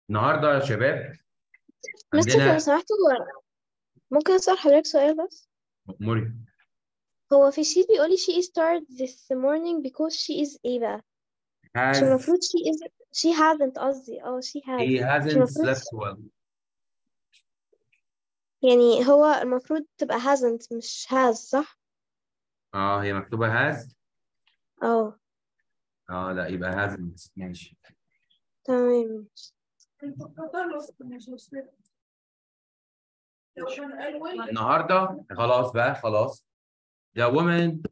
النهارده يا شباب مستر لو عندنا سمحت هو ممكن أسأل حضرتك سؤال بس موري هو في الشيت بيقولي she is tired this morning because she is ايه بقى مش has المفروض she is she hasn't قصدي اه she has he مش hasn't المفروض slept well يعني هو المفروض تبقى hasn't مش has صح اه هي مكتوبة has اه اه لا يبقى hasn't ماشي تمام النهارده خلاص بقى خلاص the woman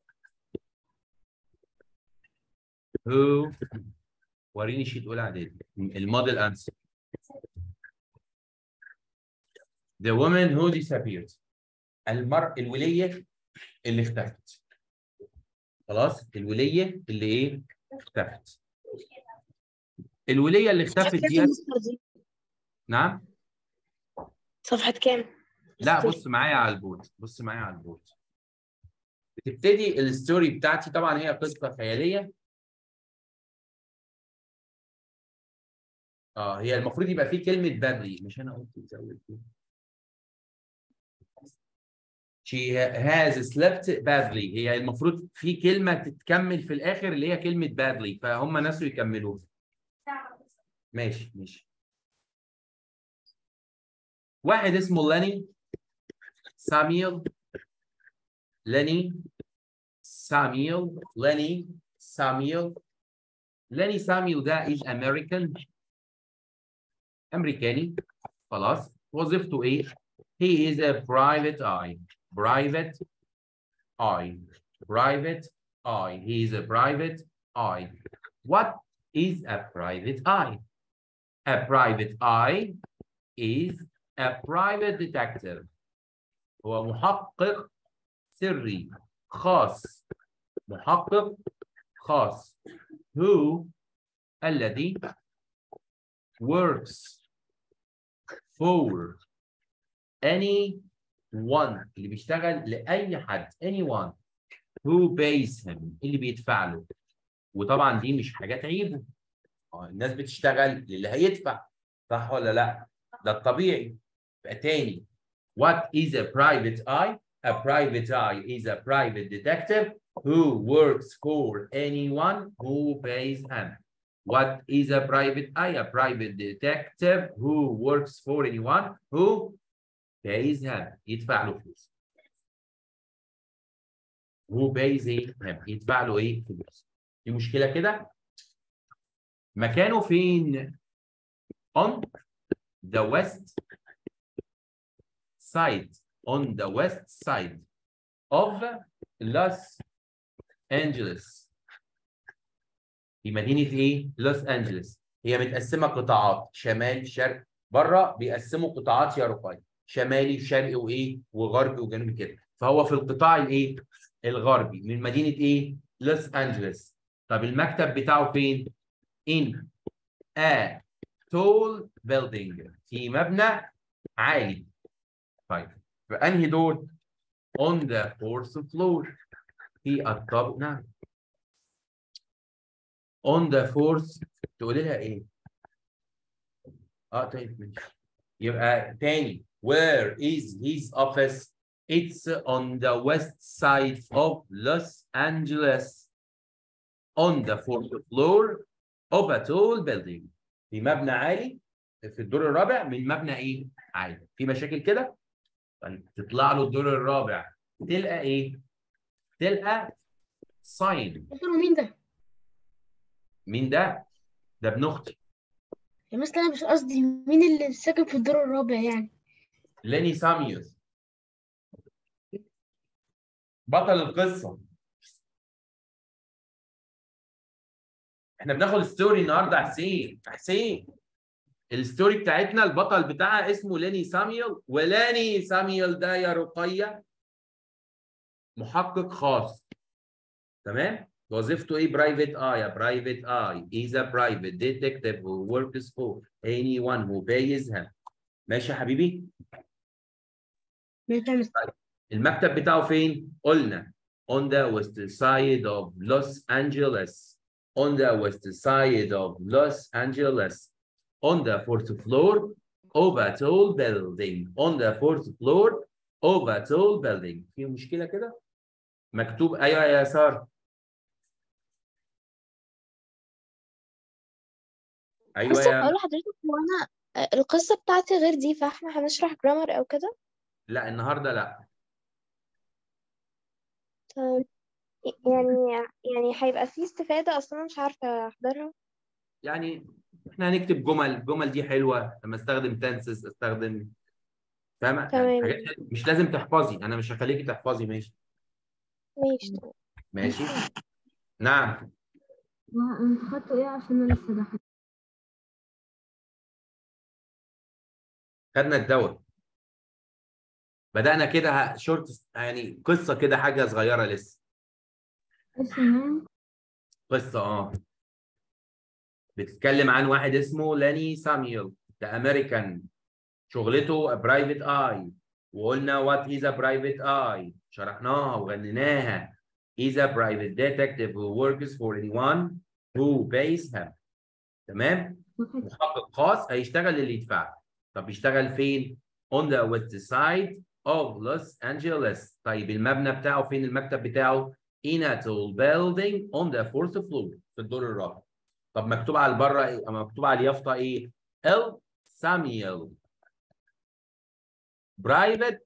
who وريني شيت اولى اعدادي الموديل انسر the woman who disappeared المر الولية اللي اختفت خلاص الولية اللي ايه اختفت الولية اللي اختفت ديت نعم صفحة كام؟ لا بص معايا على البورد بص معايا على البورد بتبتدي الستوري بتاعتي طبعا هي قصه خياليه اه هي المفروض يبقى في كلمه بدري مش انا قلت تزود دي. She has slept badly هي المفروض في كلمه تتكمل في الاخر اللي هي كلمه badly فهم ناسوا يكملوها ماشي ماشي واحد اسمه لاني ساميل لاني ساميل لاني ساميل لاني ساميل ده is American أمريكاني خلاص وظيفته إيه؟ He is a private eye private eye private eye he is a private eye what is a private eye? A private eye is a private detective هو محقق سري خاص محقق خاص who الذي works for any one اللي بيشتغل لأي حد anyone who pays him اللي بيدفع له وطبعا دي مش حاجة تعيبه آه، الناس بتشتغل للي هيدفع صح ولا لا؟ ده الطبيعي يبقى تاني What is a private eye? A private eye is a private detective who works for anyone who pays him. What is a private eye? A private detective who works for anyone who pays him. يدفع له فلوس. Who pays him. يدفع له ايه؟ فلوس. دي مشكلة كده؟ مكانه فين؟ On the west side on the west side of Los Angeles في مدينة ايه؟ لوس أنجلوس هي متقسمة قطاعات شمال شرق بره بيقسموا قطاعات يا رقي شمالي شرقي وايه؟ وغربي وجنوبي كده فهو في القطاع الايه؟ الغربي من مدينة ايه؟ لوس أنجلوس طب المكتب بتاعه فين؟ in a tall building في مبنى عالي طيب في انهي دور؟ on the fourth floor في الطابق نعم on the fourth تقولي لها ايه؟ اه طيب ماشي يبقى تاني where is his office? It's on the west side of Los Angeles on the fourth floor of a tall building في مبنى عالي في الدور الرابع من مبنى ايه؟ عالي في مشاكل كده؟ طيب تطلع له الدور الرابع تلقى ايه؟ تلقى ساين مستر مين ده؟ مين ده؟ ده ابن اختي يا مستر انا مش قصدي مين اللي ساكن في الدور الرابع يعني ليني ساميوز بطل القصه احنا بناخد ستوري النهارده يا حسين يا حسين الستوري بتاعتنا البطل بتاعها اسمه ليني ساميول ولاني ساميول ده يا رقيه محقق خاص تمام وظيفته ايه برايفت اي برايفت اي is a private detective who works for anyone who pays him ماشي يا حبيبي ماشي يا مستر المكتب بتاعه فين قلنا on the west side of Los Angeles on the west side of Los Angeles on the fourth floor of a tall building on the fourth floor of a tall building في مشكلة كده مكتوب ايوه يا سارة ايوه بس يا اقول لحضرتك هو انا آه، القصة بتاعتي غير دي فاحنا هنشرح جرامر او كده لا النهارده لا طيب يعني يعني هيبقى في استفادة اصلا أنا مش عارفة احضرها يعني احنا هنكتب جمل الجمل دي حلوه لما استخدم تنسز استخدم فاهمه يعني تمام. حاجات حلوة. مش لازم تحفظي انا مش هخليكي تحفظي ماشي ماشي ماشي نعم انت خدتوا ايه عشان انا لسه داخل خدنا الدواء بدأنا كده شورت يعني قصة كده حاجة صغيرة لسه لسه نايم قصة اه بتتكلم عن واحد اسمه لاني ساميول ده امريكان شغلته برايفت اي وقلنا وات از ا برايفت اي شرحناها وغنيناها is a private detective who works for anyone who pays him تمام صفحة محقق خاص هيشتغل اللي يدفع طب بيشتغل فين on the west side of Los Angeles طيب المبنى بتاعه فين المكتب بتاعه in a tall building on the fourth floor في الدور الرابع طب مكتوب على البره ايه مكتوب على اليافطه ايه ال ساميول برايفت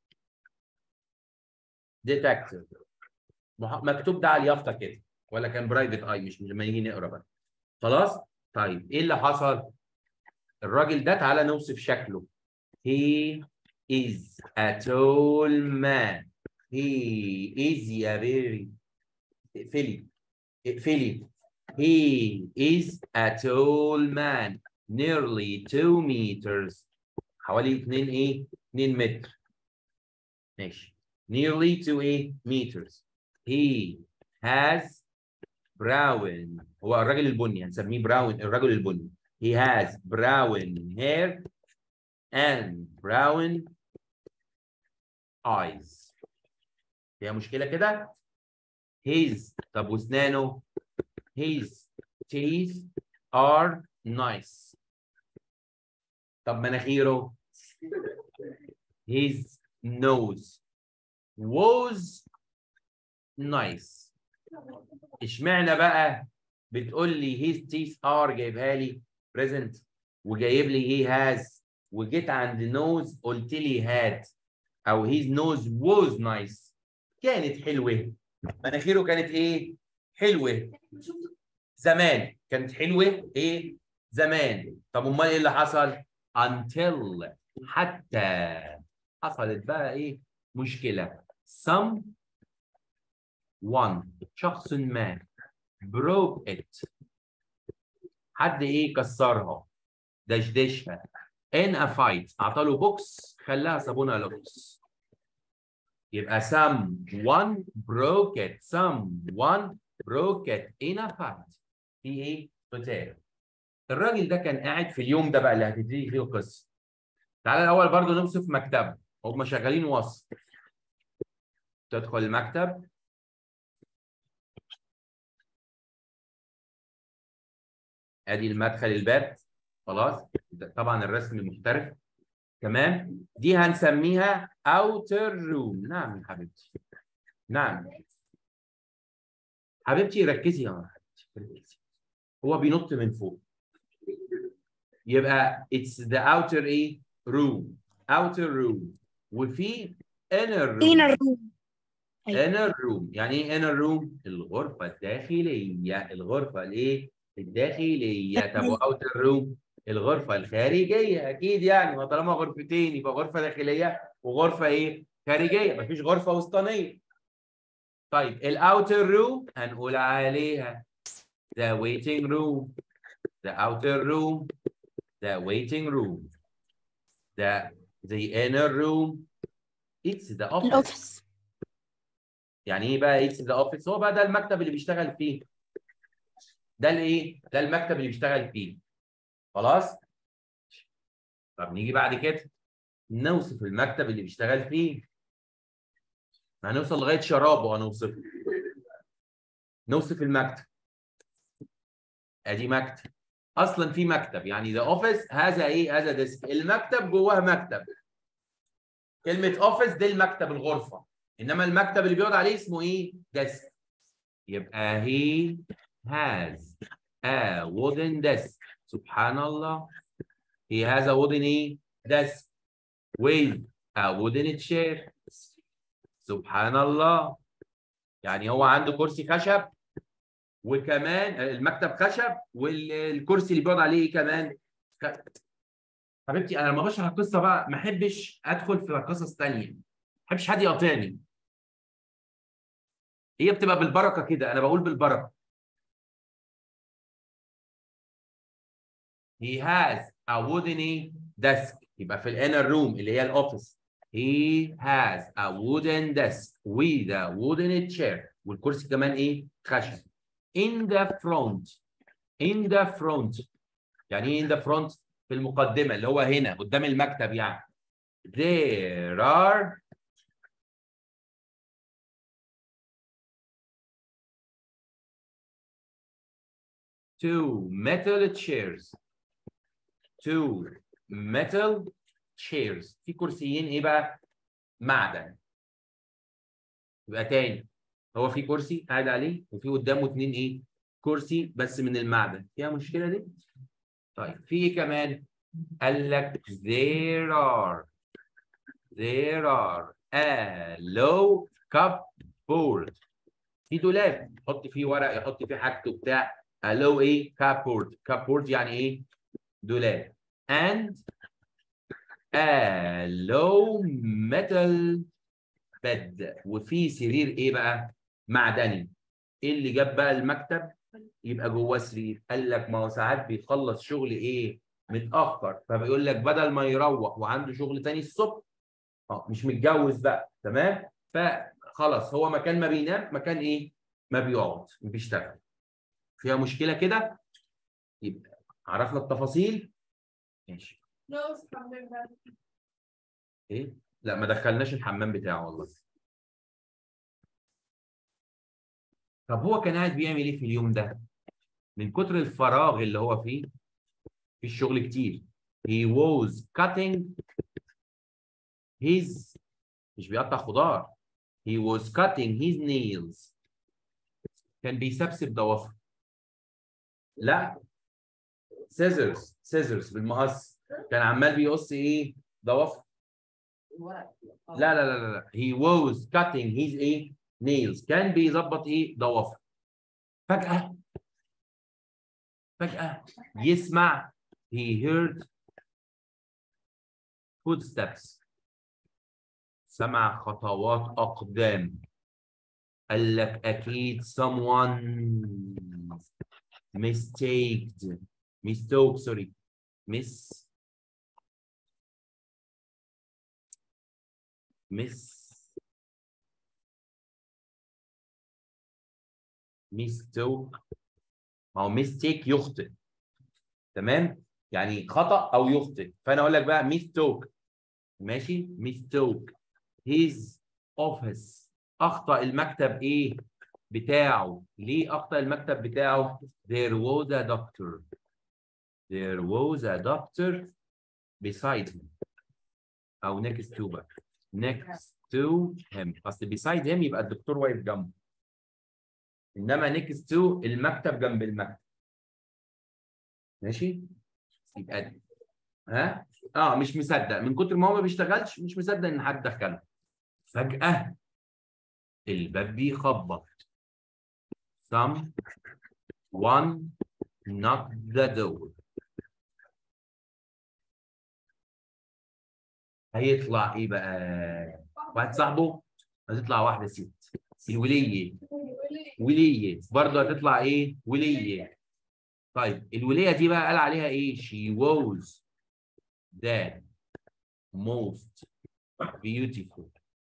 ديتكتيف مكتوب ده على اليافطه كده ولا كان برايفت اي مش لما نيجي نقرا بقى خلاص طيب ايه اللي حصل الراجل ده تعالى نوصف شكله he is a tall man he is يا بيبي اقفلي اقفلي he is a tall man nearly 2 meters حوالي 2 ايه 2 متر ماشي nearly 2 ايه meters he has brown هو الراجل البني هنسميه براون الرجل البني he has brown hair and brown eyes فيها مشكلة كده his طب واسنانه his teeth are nice طب مناخيره his nose was nice اشمعنى بقى بتقول لي his teeth are جايبها لي present وجايب لي he has وجيت عند nose قلت لي had او his nose was nice كانت حلوه مناخيره كانت ايه حلوه زمان كانت حلوه ايه زمان طب امال ايه اللي حصل until حتى حصلت بقى ايه مشكله some one شخص ما broke it حد ايه كسرها دشدشها in a fight اعطاله بوكس خلاها صابونه لوكس يبقى someone broke it someone broke it in a fight في ايه قتال الراجل ده كان قاعد في اليوم ده بقى اللي هتبتدي فيه القصه تعالى الاول برضو نوصف مكتبه هم شغالين وصف تدخل المكتب ادي المدخل الباب خلاص ده طبعا الرسم المحترف تمام دي هنسميها outer room نعم يا حبيبتي نعم حبيبتي ركزي يا حبيبتي ركزي هو بينط من فوق يبقى it's the outer ايه room outer room وفي inner room inner room أيوة. inner room يعني ايه inner room الغرفة الداخلية الغرفة الايه الداخلية طب و outer room الغرفة الخارجية أكيد يعني ما طالما غرفتين يبقى غرفة داخلية وغرفة إيه؟ خارجية مفيش غرفة وسطانية. طيب الأوتر روم هنقول عليها the waiting room the outer room the waiting room the the inner room it's the office الأوفيس يعني ايه بقى it's the office هو بقى ده المكتب اللي بيشتغل فيه ده الايه ده المكتب اللي بيشتغل فيه خلاص طب نيجي بعد كده نوصف المكتب اللي بيشتغل فيه هنوصل لغايه شرابه هنوصفه نوصف المكتب ادي مكتب اصلا في مكتب يعني ذا اوفيس هذا ايه هذا ديسك المكتب جواه مكتب كلمه اوفيس دي المكتب الغرفه انما المكتب اللي بيقعد عليه اسمه ايه ديسك يبقى he has a wooden desk سبحان الله he has a wooden ايه desk with a wooden chair سبحان الله يعني هو عنده كرسي خشب وكمان المكتب خشب والكرسي اللي بيقعد عليه ايه كمان خ- حبيبتي انا لما بشرح القصه بقى ما احبش ادخل في قصص تانية ما احبش حد يقاطعني هي بتبقى بالبركه كده انا بقول بالبركه he has a wooden ايه desk يبقى في الانر روم اللي هي الاوفيس he has a wooden desk with a wooden chair والكرسي كمان ايه خشب in the front in the front يعني ايه in the front في المقدمه اللي هو هنا قدام المكتب يعني there are two metal chairs two metal chairs في كرسيين ايه بقى معدن يبقى تاني هو في كرسي قاعد عليه وفي قدامه اتنين ايه كرسي بس من المعدن فيها مشكله دي طيب في ايه كمان قال لك there are there are a low cupboard في دولاب يحط فيه ورق يحط فيه حاجته بتاع a low ايه cupboard cupboard يعني ايه دولاب and a low metal bed وفي سرير ايه بقى معدني ايه اللي جاب بقى المكتب يبقى جواه سرير قال لك ما هو ساعات بيخلص شغل ايه متاخر فبيقول لك بدل ما يروح وعنده شغل تاني الصبح اه مش متجوز بقى تمام فخلاص هو مكان ما بينام مكان ايه ما بيقعد بيشتغل فيها مشكله كده يبقى عرفنا التفاصيل ماشي ايه لا ما دخلناش الحمام بتاعه والله طب هو كان قاعد بيعمل ايه في اليوم ده من كتر الفراغ اللي هو فيه في الشغل كتير he was cutting his مش بيقطع خضار he was cutting his nails كان بيسبسب ضوافره لا scissors scissors بالمقص كان عمال بيقص ايه ضوافره لا لا لا لا لا he was cutting his ايه nails كان بيظبط ايه ضوافره فجأة فجأة يسمع he heard footsteps سمع خطوات أقدام قال لك أكيد someone mistaked mistook sorry miss miss mistook ما هو mistake يخطئ تمام يعني خطأ أو يخطئ فأنا أقول لك بقى mistook ماشي mistook his office أخطأ المكتب إيه بتاعه ليه أخطأ المكتب بتاعه there was a doctor there was a doctor beside him أو next to بقى next to him أصل beside him يبقى الدكتور واقف جنبه إنما next to المكتب جنب المكتب ماشي يبقى ها اه مش مصدق من كتر ما هو ما بيشتغلش مش مصدق ان حد دخله فجأة الباب بيخبط some one knock the door هيطلع ايه بقى واحد صاحبه هتطلع واحده ست الوليه وليه برضه هتطلع ايه وليه طيب الوليه دي بقى قال عليها ايه she was the most beautiful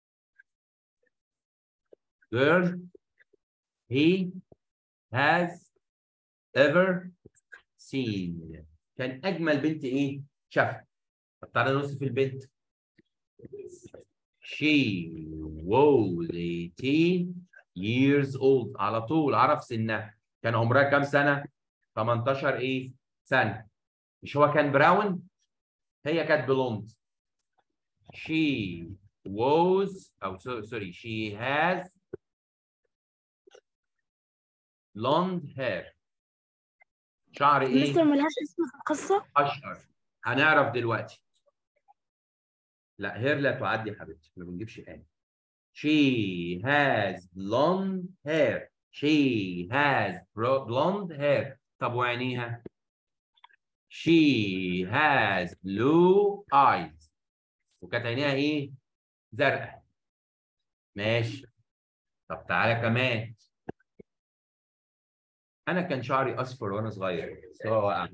girl he has ever seen كان اجمل بنت ايه شافها طب تعالى نوصف البنت she was 18 years old على طول عرف سنها كان عمرها كام سنه 18 ايه ثانية مش هو كان براون هي كانت بلوند she was أو so- sorry she has blonde hair شعر ايه؟ مستر ملهاش اسم في القصة اشهر هنعرف دلوقتي لا هير لا تعدي يا حبيبتي ما بنجيبش ان she has blonde hair she has bro- blonde hair طب وعينيها she has blue eyes وكانت عينيها ايه زرقاء ماشي طب تعالى كمان انا كان شعري اصفر وانا صغير بس هو وقع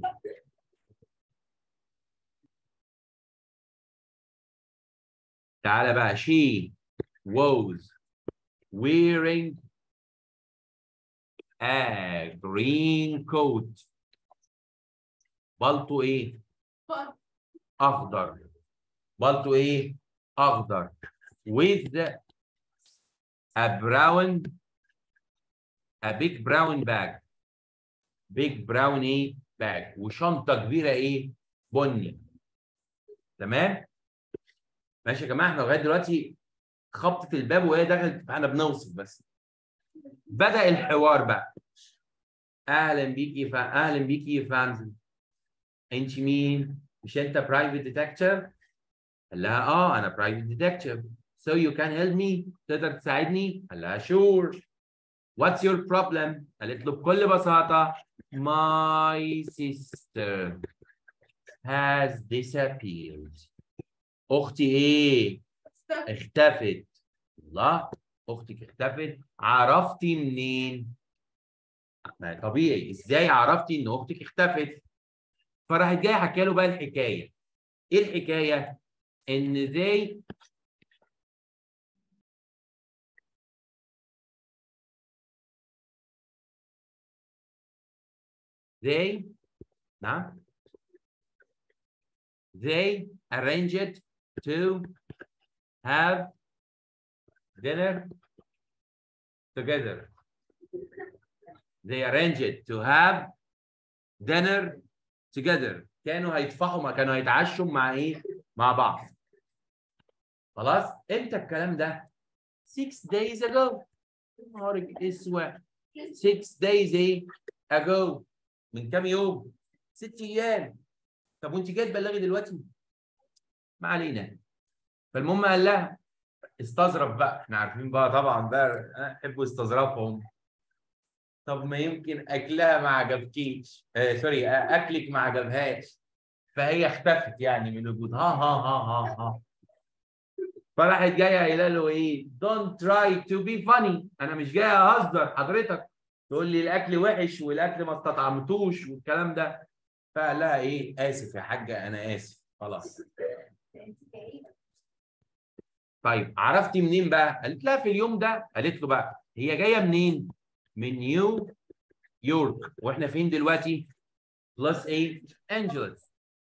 تعالى بقى she was wearing a green coat بلطو ايه؟ اخضر بلطو ايه؟ اخضر with a brown a big brown bag big brown ايه؟ bag وشنطة كبيرة ايه؟ بني تمام؟ ماشي يا جماعه احنا لغايه دلوقتي خبطه الباب وهي دخلت احنا بنوصف بس بدا الحوار بقى اهلا بيكي ف... اهلا بيكي يا فانزل انت مين مش انت برايفت ديتكتيف قال لها اه انا برايفت ديتكتيف so you can help me تقدر تساعدني قال لها sure what's your problem قالت له بكل بساطه my sister has disappeared اختي ايه اختفت الله اختك اختفت عرفتي منين ما طبيعي ازاي عرفتي ان اختك اختفت فراحت جايه حكى له بقى الحكايه ايه الحكايه ان they they نعم they arranged to have dinner together. They arranged to have dinner together. كانوا هيتفقوا ما كانوا هيتعشوا مع ايه؟ مع بعض. خلاص؟ امتى الكلام ده؟ 6 days ago. نهار اسود. 6 days ايه؟ ago. من كام يوم؟ ست ايام. طب وانت جايه تبلغي دلوقتي؟ ما علينا. فالمهم قال لها استظرف بقى احنا عارفين بقى طبعا بقى يحبوا استظرافهم طب ما يمكن اكلها ما عجبكيش آه سوري آه اكلك ما عجبهاش فهي اختفت يعني من وجود ها ها ها ها ها فراحت جايه قايله له ايه don't try to be funny انا مش جايه اهزر حضرتك تقول لي الاكل وحش والاكل ما استطعمتوش والكلام ده فقال لها ايه اسف يا حاجه انا اسف خلاص طيب عرفتي منين بقى؟ قالت لها في اليوم ده قالت له بقى هي جايه منين؟ من نيو يورك واحنا فين دلوقتي؟ بلس ايه؟ انجلس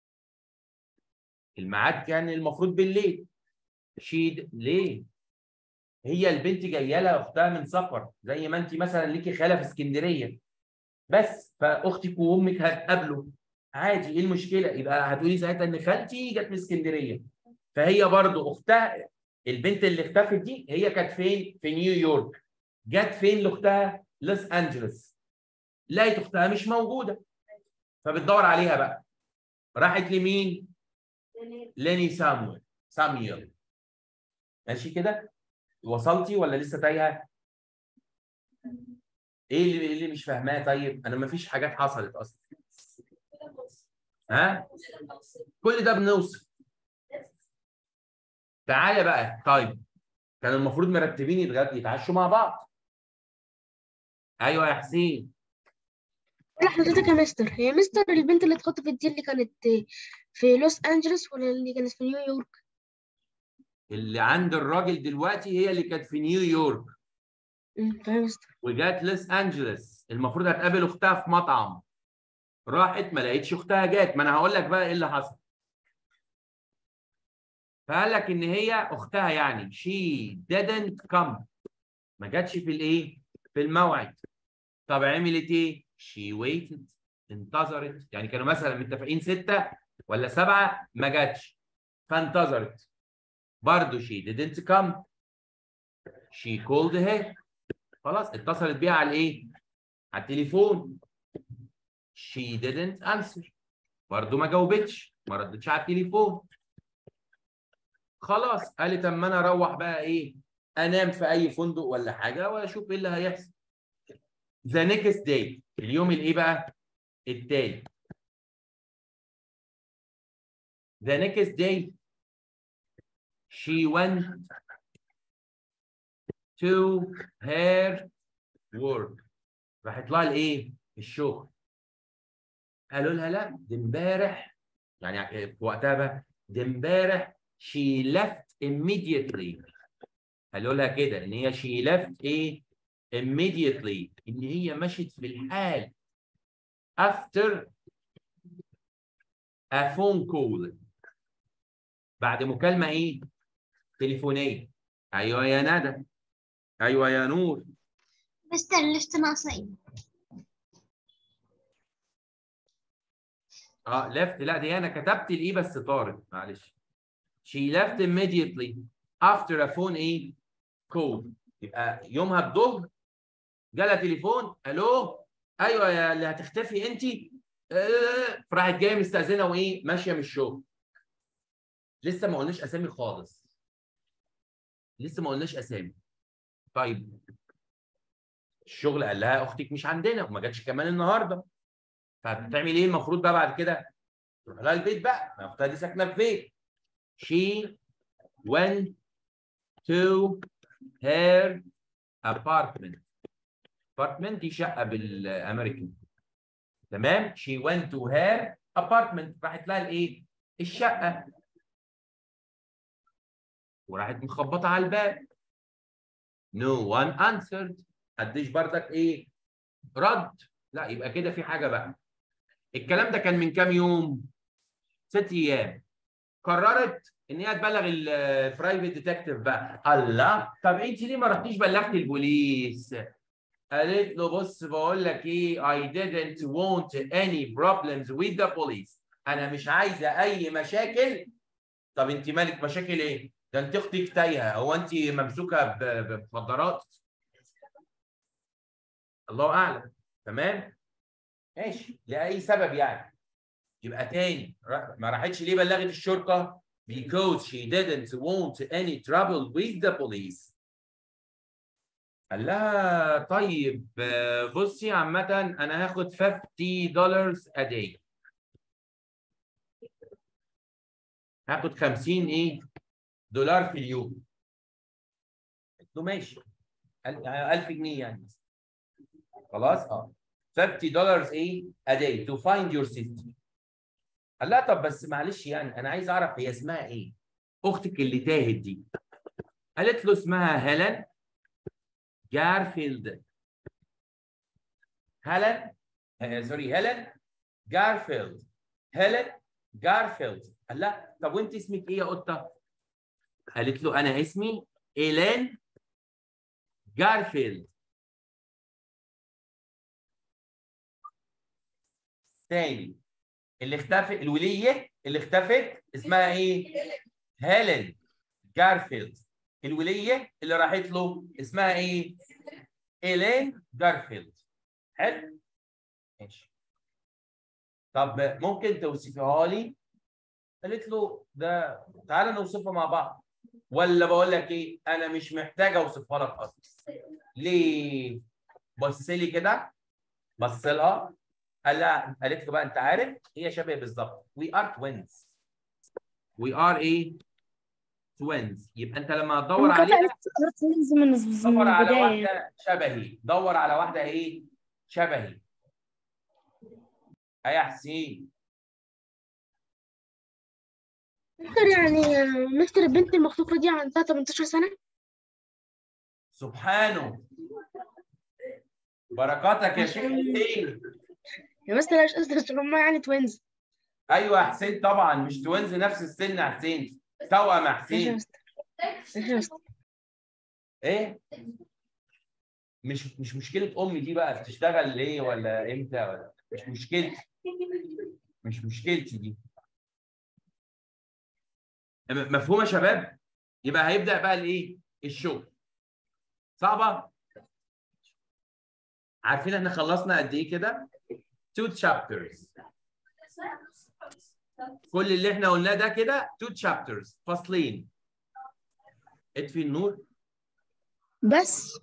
الميعاد كان المفروض بالليل شيد ليه؟ هي البنت جايه لها اختها من سفر زي ما انت مثلا ليكي خاله في اسكندريه بس فاختك وامك هتقابلوا عادي ايه المشكله؟ يبقى هتقولي ساعتها ان خالتي جت من اسكندريه فهي برضو اختها البنت اللي اختفت دي هي كانت فين؟ في نيويورك. جت فين لاختها؟ لوس انجلوس. لقيت اختها مش موجوده. فبتدور عليها بقى. راحت لمين؟ ليني سامويل ساميول. ماشي كده؟ وصلتي ولا لسه تايهه؟ ايه اللي, إيه اللي مش فاهماه طيب؟ انا ما فيش حاجات حصلت اصلا. ها؟ كل ده بنوصف. تعالى بقى طيب كان المفروض مرتبين يتغدوا يتعشوا مع بعض ايوه يا حسين لا حضرتك يا مستر هي مستر البنت اللي اتخطفت دي اللي كانت في لوس أنجلوس ولا اللي كانت في نيويورك؟ اللي عند الراجل دلوقتي هي اللي كانت في نيويورك أمم، تمام يا مستر وجات لوس انجلوس المفروض هتقابل اختها في مطعم راحت ما لقيتش اختها جات ما انا هقول لك بقى ايه اللي حصل فقال لك ان هي اختها يعني she didn't come ما جاتش في الايه في الموعد طب عملت ايه she waited انتظرت يعني كانوا مثلا متفقين ستة ولا سبعة ما جاتش فانتظرت برضه she didn't come she called her خلاص اتصلت بيها على الايه؟ على التليفون she didn't answer برضه ما جاوبتش ما ردتش على التليفون خلاص قالت اما انا اروح بقى ايه انام في اي فندق ولا حاجه واشوف ايه اللي هيحصل the next day اليوم الايه بقى التالي the next day she went to her work راحت لها الايه الشغل قالوا لها لا دي امبارح يعني في وقتها بقى دي امبارح she left immediately قالوا لها كده ان هي she left ايه immediately ان هي مشت في الحال after a phone call بعد مكالمة ايه تليفونية ايوه يا ندى ايوه يا نور مستر لفت ناقصين اه left لا دي انا كتبت الايه بس طارت معلش she left immediately after a phone ايه call يبقى يومها الظهر جالها تليفون الو ايوه يا اللي هتختفي انت آه، فراحت جايه مستاذنه وايه ماشيه من الشغل لسه ما قلناش اسامي خالص لسه ما قلناش اسامي طيب الشغل قال لها اختك مش عندنا وما جاتش كمان النهارده فبتعمل ايه المفروض بقى بعد كده تروح لها البيت بقى ما اختها دي ساكنه في بيت she went to her apartment apartment دي شقه بالامريكان تمام she went to her apartment راحت لها الايه الشقه وراحت مخبطه على الباب no one answered قديش بردك ايه رد لا يبقى كده في حاجه بقى الكلام ده كان من كام يوم ست ايام قررت ان هي تبلغ البرايفت ديتكتيف بقى الله طب انت ليه ما رحتيش بلغتي البوليس قالت له بص بقول لك ايه I didn't want any problems with the police انا مش عايزه اي مشاكل طب انت مالك مشاكل ايه ده انت اختك تايهه هو انت ممسوكه ب- ب- بمخدرات الله اعلم تمام ماشي لاي سبب يعني يبقى تاني را- ما راحتش ليه بلغت الشرطه because she didn't want any trouble with the police قال لها طيب آه، بصي عامة أنا هاخد 50 دولار a day هاخد 50 إيه دولار في اليوم قلت له ماشي ال- آه، 1000 جنيه يعني خلاص اه 50 دولار ايه a day to find your sister قال لها طب بس معلش يعني انا عايز اعرف هي اسمها ايه اختك اللي تاهت دي قالت له اسمها هيلين جارفيلد هيلين آه، سوري هيلين جارفيلد هيلين جارفيلد قال لها طب وانت اسمك ايه يا قطه قالت له انا اسمي ايلين جارفيلد تاني اللي اختفت الوليه اللي اختفت اسمها ايه؟ هيلين جارفيلد الوليه اللي راحت له اسمها ايه؟ ايلين جارفيلد حلو؟ ماشي طب ممكن توصفها لي؟ قالت له ده تعالى نوصفها مع بعض ولا بقول لك ايه؟ انا مش محتاج اوصفها لك اصلا ليه؟ بص لي كده بص لها قال لها قالت له بقى انت عارف هي شبه بالظبط we are twins we are ايه twins يبقى انت لما تدور عليها من دور على البداية واحده شبهي دور على واحده ايه شبهي ايه يا حسين مستر يعني مستر البنت المخطوفة دي عندها 18 سنة سبحانه بركاتك يا شيخ حسين يا مستر مش قصدي عشان هما يعني توينز ايوه يا حسين طبعا مش توينز نفس السن يا حسين توأم يا ماشي يا حسين مستر ماشي يا مستر ايه مش مش مشكله امي دي بقى بتشتغل ليه ولا امتى ولا مش مشكلتي مش مشكلتي دي م- مفهوم يا شباب يبقى هيبدا بقى الايه الشغل صعبه عارفين احنا خلصنا قد ايه كده two chapters كل اللي احنا قلناه ده كده two chapters فصلين اطفي النور بس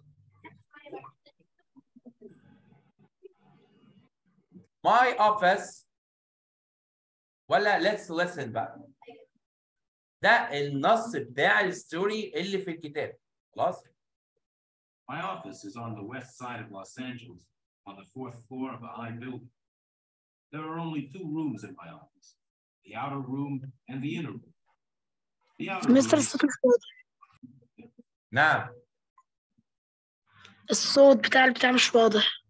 my office ولا let's listen بقى ده النص بتاع الستوري اللي في الكتاب خلاص My office is on the west side of Los Angeles, on the fourth floor of a high building. There are only two rooms in my office, the outer room and the inner room. The outer مستر room الصوت مش واضح نعم الصوت بتاع البتاع مش واضح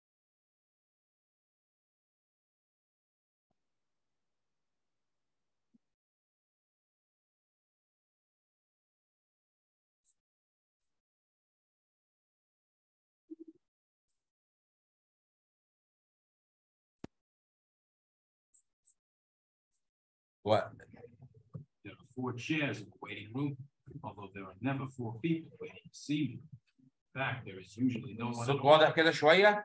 و... There are four chairs in the waiting room, although there are never four people waiting to see me. In fact, there is usually no one. at الصوت all. واضح كده شويه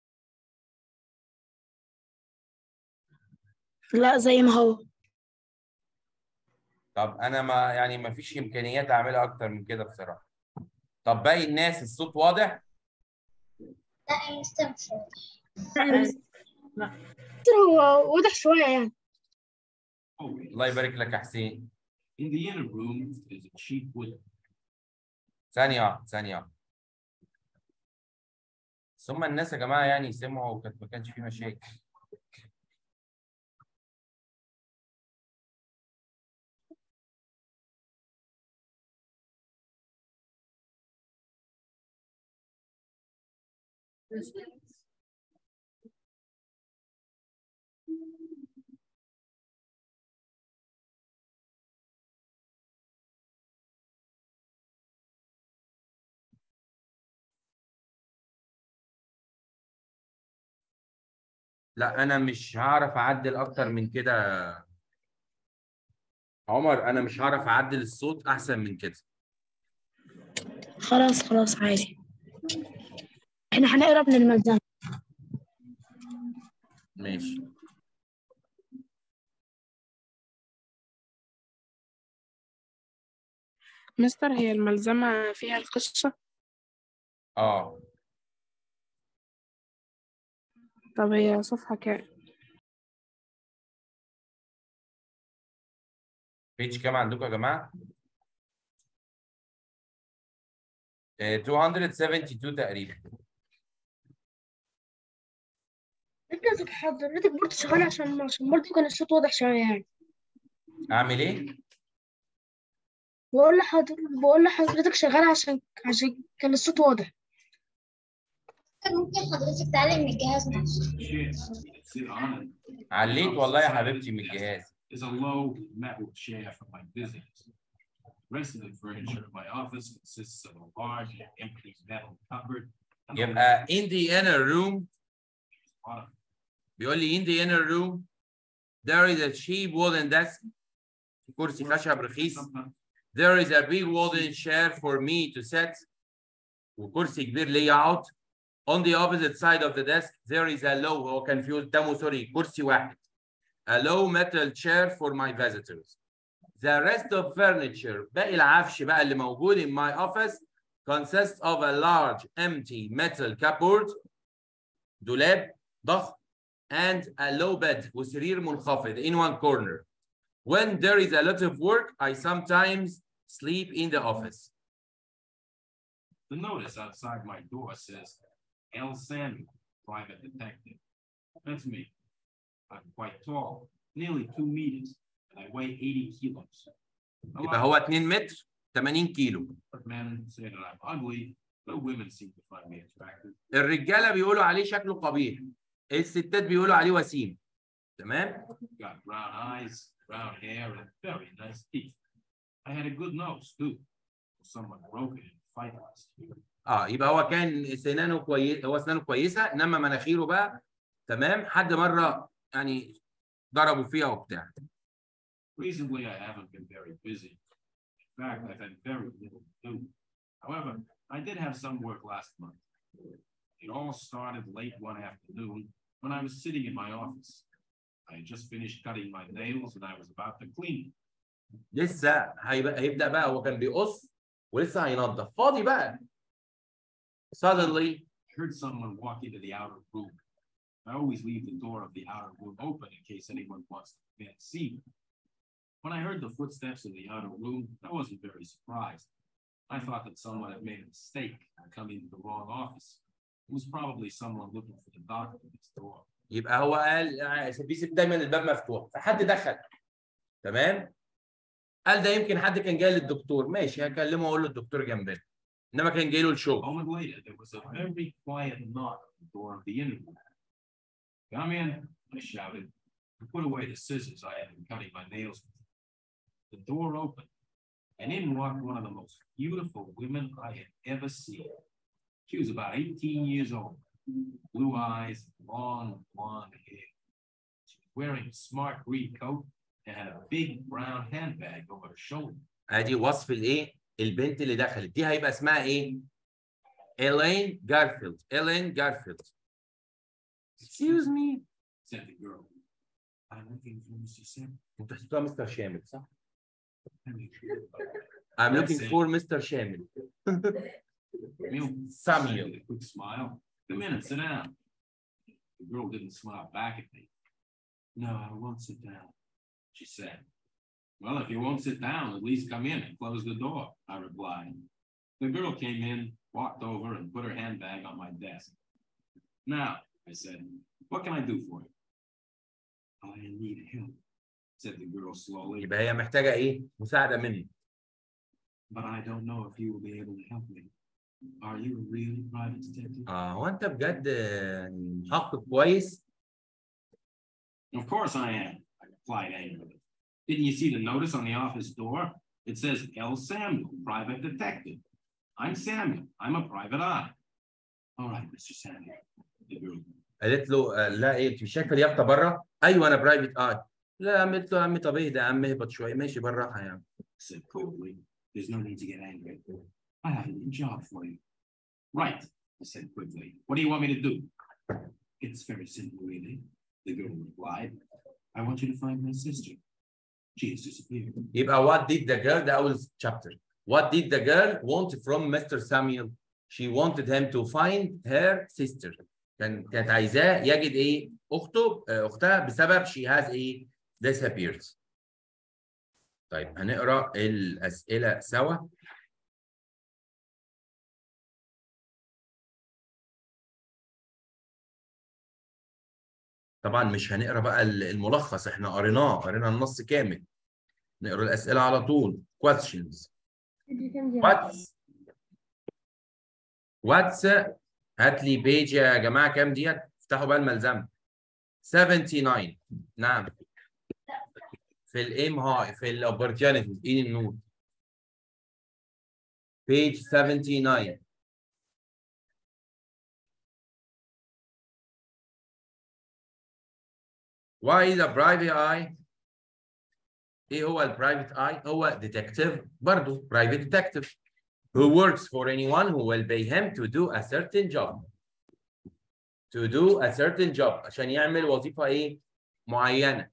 لا زي ما هو طب انا ما يعني ما فيش امكانيات اعملها اكتر من كده بصراحه طب باقي الناس الصوت واضح لا يا مستر مش واضح. مستر هو واضح شوية يعني Always. الله يبارك لك يا حسين In the inner room is a cheap wood. ثانيه واحدة، ثانيه واحدة. ثم الناس يا جماعه يعني سمعوا وكانت ما كانش في مشاكل لا انا مش هعرف اعدل اكتر من كده عمر انا مش هعرف اعدل الصوت احسن من كده خلاص خلاص عادي احنا هنقرا من الملزمة ماشي مستر هي الملزمة فيها القصة اه طب هي صفحة كام بيج كام عندكم يا جماعه آه، 272 تقريبا انت حضرتك برضه شغالة عشان عشان برضه كان الصوت واضح شوية يعني اعمل ايه بقول لحضرتك بقول لحضرتك شغالة عشان عشان كان الصوت واضح ممكن حضرتك تعلم من الجهاز نفسه Chair you can sit on it عليت والله يا حبيبتي من الجهاز is a low metal chair for my visitors. The rest of the furniture in my office consists of a large and empty metal cupboard. and a يبقى in the inner room lot of بيقول لي in the inner room there is a cheap wooden desk كرسي خشب رخيص sometimes there is a big wooden chair for me to sit وكرسي كبير ليا اقعد on the opposite side of the desk there is a low هو كان في قدامه سوري كرسي واحد a low metal chair for my visitors the rest of furniture باقي العفش بقى اللي موجود in my office consists of a large empty metal cupboard دولاب ضخم and a low bed وسرير منخفض in one corner when there is a lot of work I sometimes sleep in the office The notice outside my door says, L. Samuel, private detective. That's me. I'm quite tall, nearly two meters, and I weigh 80 kilos. A يبقى lot هو 2 متر 80 كيلو of men say that I'm ugly, but women seem to find me attractive. الرجاله بيقولوا عليه شكله قبيح الستات بيقولوا عليه وسيم تمام Got brown eyes, brown hair, and very nice teeth. I had a good nose, too. Someone broke it in a fight last year. اه يبقى هو كان سنانه كويس هو اسنانه كويسه انما مناخيره بقى تمام حد مره يعني ضربوا فيها وبتاع Recently, I haven't been very busy. In fact, I've had very little to do. However, I did have some work last month. It all started late one afternoon when I was sitting in my office. I had just finished cutting my nails and I was about to clean them. لسه هيبقى هيبدا بقى هو كان بيقص ولسه هينظف فاضي بقى suddenly I heard someone walk into the outer room. I always leave the door of the outer room open in case anyone wants to come in and see me. When I heard the footsteps in the outer room, I wasn't very surprised. I thought that someone had made a mistake and come into the wrong office. It was probably someone looking for the doctor next door. يبقى هو قال آه، بيسيب دايما الباب مفتوح فحد دخل تمام قال ده يمكن حد كان جاي للدكتور ماشي هكلمه واقول له الدكتور جنبنا انما كان جاي له A الشغل moment later, there was a very quiet knock at the door of the inner room. Come in, I shouted, and put away the scissors I had been cutting my nails with. The door opened, and in walked one of the most beautiful women I had ever seen. She was about 18 years old, blue eyes, long blonde hair. She was wearing a smart green coat and had a big brown handbag over her shoulder. ادي وصف الايه البنت اللي دخلت دي هيبقى اسمها ايه إيلين جارفيلد إيلين جارفيلد excuse me Said the girl. I'm looking for Mr. Sam. انتوا حسيتوها مستر شامل صح I mean, I'm Yes, looking sir. for Mr. شامل Samuel Samuel. said with a quick smile. Come in and sit down. The girl didn't smile back at me. No, I won't sit down, she said. Well, if you won't sit down, at least come in and close the door, I replied. The girl came in, walked over and put her handbag on my desk. Now, I said, what can I do for you? I need help, said the girl slowly, يبقى هي محتاجه ايه مساعده مني but I don't know if you will be able to help me. Are you a really private detective? اه هو انت بجد آه، محقق كويس Of course I am, I replied angrily. Didn't you see the notice on the office door? It says L. Samuel, private detective. I'm Samuel. I'm a private eye. All right, Mr. Samuel. The girl. قالت له آه، لا ايه انت مش شايفه اليافطه بره ايوه انا برايفت اي لا يا عم قلت له يا عم طب اهدى يا عم اهبط شويه ماشي بالراحه يا عم said coldly. There's no need to get angry. I have a new job for you. Right, I said quickly. What do you want me to do? It's very simple, really. The girl replied. I want you to find my sister. She has disappeared. يبقى what did the girl ده اول chapter what did the girl want from Mr. Samuel she wanted him to find her sister كان كانت عايزاه يجد ايه اخته آه، اختها بسبب she has ايه disappeared طيب هنقرا الاسئله سوا طبعا مش هنقرا بقى الملخص احنا قريناه قرينا النص كامل نقرا الاسئله على طول questions what's what's هات لي بيج يا جماعه كام ديت افتحوا بقى الملزمه 79 نعم في الايم هاي في الاوبورتيونيتيز ايه النوت page 79 Why is a private eye ايه هو البرايفت اي هو ديتكتيف برضه برايفت ديتكتيف who works for anyone who will pay him to do a certain job to do a certain job عشان يعمل وظيفة ايه معينة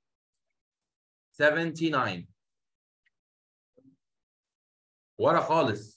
79 ورا خالص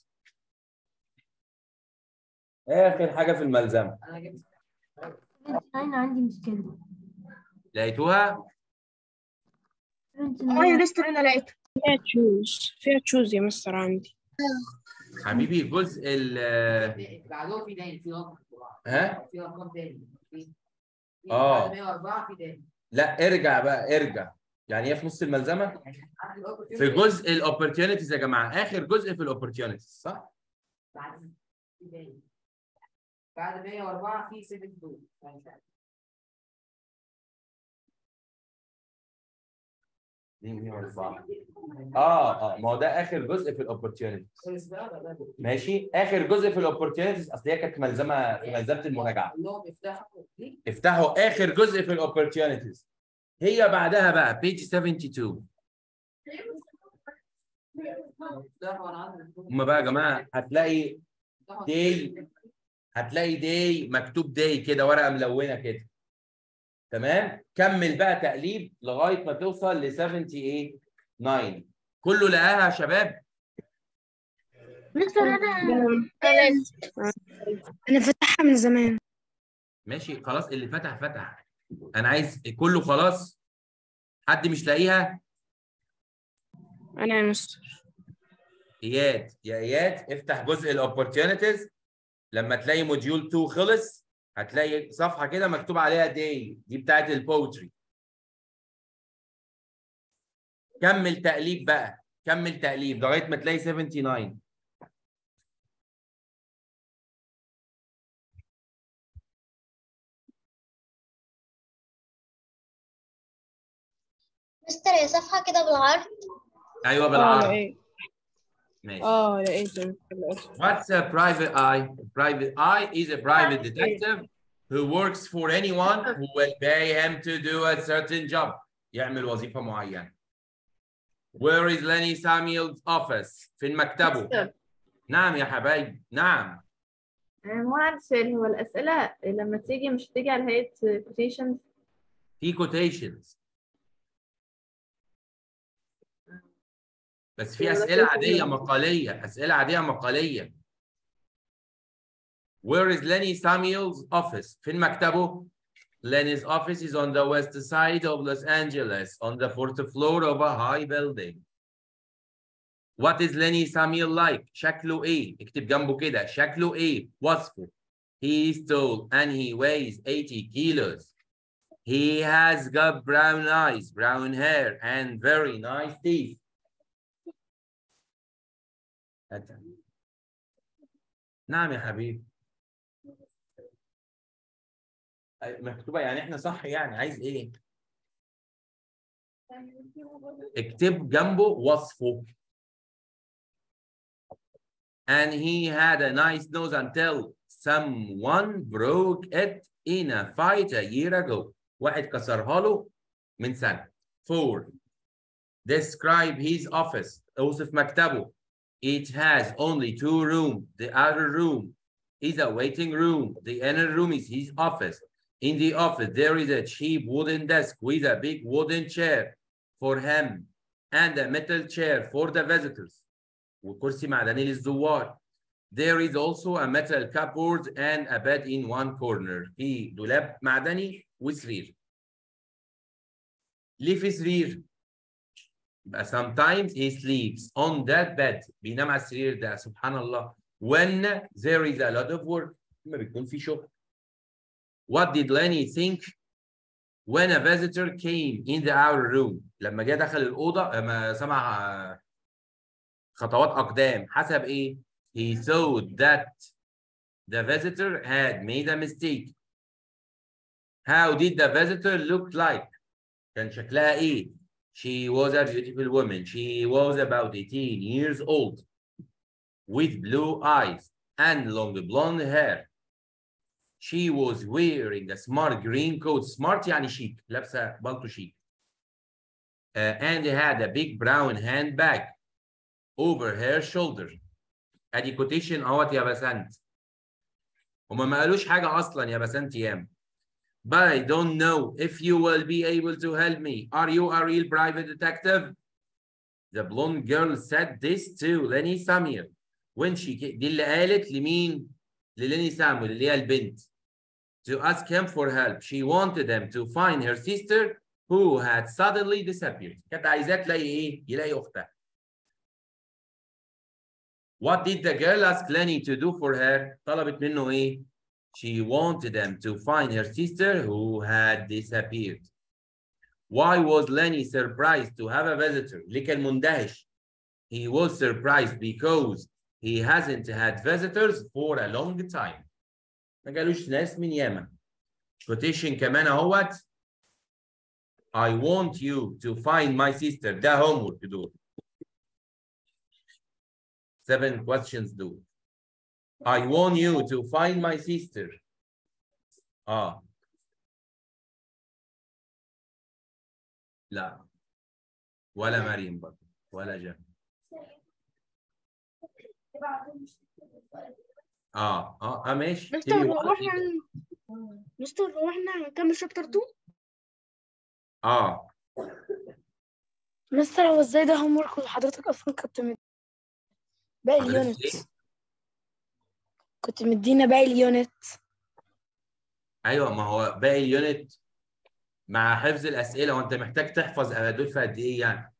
آخر حاجة في الملزمة أنا عندي مشكلة لقيتوها اه يا مستر انا لقيته فيها تشوز فيها تشوز يا مستر عندي حبيبي الجزء ال بعدهم في تاني في رقم ها في ارقام تاني في آه. بعد 104 في تاني لا ارجع بقى ارجع يعني هي في نص الملزمة عند الأوبر في جزء الاوبورتيونيتيز يا جماعه اخر جزء في الاوبورتيونيتيز صح بعد في تاني بعد 104 في 72 2 4 اه اه ما هو ده اخر جزء في الاوبورتيونيتيز خلص بقى بقى بقى. ماشي اخر جزء في الاوبورتيونيتيز اصل هي كانت ملزمه في ملزمه المراجعه قول لهم افتحوا ليه؟ افتحوا اخر جزء في الاوبورتيونيتيز هي بعدها بقى بيج 72 افتحوا انا عندي هم بقى يا جماعه هتلاقي افتحوا. داي هتلاقي داي مكتوب داي كده ورقه ملونه كده تمام كمل بقى تقليب لغايه ما توصل ل 78 9 كله لقاها يا شباب مستر انا انا فتحها من زمان ماشي خلاص اللي فتح فتح انا عايز كله خلاص حد مش لاقيها انا يا مستر اياد يا اياد افتح جزء الاوبورتيونيتيز لما تلاقي موديول 2 خلص هتلاقي صفحه كده مكتوب عليها داي دي بتاعت البوتري كمل تقليب بقى كمل تقليب لغايه ما تلاقي 79 مستر هي صفحة كده بالعرض ايوه اه بالعربي لقيت ماشي اه لقيت لقيت. What's a private eye? Private eye is a private detective who works for anyone who will pay him to do a certain job. يعمل وظيفة معينة. Where is Lenny Samuel's office? في مكتبه. مستر نعم يا حبايبي، نعم. آه، هو عندي سؤال هو الأسئلة لما تيجي مش تيجي على هيئة quotations في quotations. بس في أسئلة عادية مقالية، أسئلة عادية مقالية. Where is Lenny Samuel's office? فين مكتبه؟ Lenny's office is on the west side of Los Angeles, on the fourth floor of a high building. What is Lenny Samuel like? شكله إيه؟ اكتب جنبه كده، شكله إيه؟ وصفه. He is tall and he weighs 80 kilos. He has got brown eyes, brown hair, and very nice teeth. هات. نعم يا حبيبي. أي- مكتوبة يعني احنا صح يعني عايز ايه؟ اكتب جنبه وصفه. And he had a nice nose until someone broke it in a fight a year ago. واحد كسرها له من سنة. Four. Describe his office. اوصف مكتبه. It has only two rooms. The outer room is a waiting room. The inner room is his office. In the office, there is a cheap wooden desk with a big wooden chair for him and a metal chair for the visitors. وكرسي معدني للزوار. There is also a metal cupboard and a bed in one corner. في دولاب معدني وسرير. ليه في سرير؟ يبقى sometimes he sleeps on that bed بينام على السرير ده سبحان الله when there is a lot of work لما بيكون في شغل What did Lenny think when a visitor came in the outer room لما جه دخل الأوضة لما سمع آه، خطوات أقدام حسب إيه؟ He thought that the visitor had made a mistake. How did the visitor look like? كان شكلها إيه؟ She was a beautiful woman. She was about 18 years old with blue eyes and long blonde hair. She was wearing a smart green coat. Smart يعني شيك لابسة بالطو شيك. Uh, and had a big brown handbag over her shoulder. ادي quotation اهوت يا بسنت. هما ما قالوش حاجة أصلا يا بسنت يام. But I don't know if you will be able to help me. Are you a real private detective? The blonde girl said this to Lenny Samuel. When she ca- دي اللي قالت لمين؟ لليني سامويل اللي هي البنت. To ask him for help. She wanted them to find her sister who had suddenly disappeared. كانت عايزاه تلاقي ايه؟ يلاقي أختها. What did the girl ask Lenny to do for her? طلبت منه ايه؟ She wanted them to find her sister who had disappeared. Why was Lenny surprised to have a visitor? ليه كان مندهش؟ He was surprised because he hasn't had visitors for a long time. ما جالوش ناس من ياما. quotation كمان اهوت. I want you to find my sister ده homework دول seven questions دول I want you to find my sister اه لا ولا مريم برضه ولا جهل اه اه اه ماشي مستر تبقي هو واحدة احنا مستر هو احنا هنكمل شابتر 2 اه مستر هو ازاي ده هوم ورك وحضرتك اصلا كنت مد... باقي حضرتك اليونت إيه؟ كنت مدينا باقي اليونت ايوه ما هو باقي اليونت مع حفظ الاسئله وانت محتاج تحفظ دول في قد ايه يعني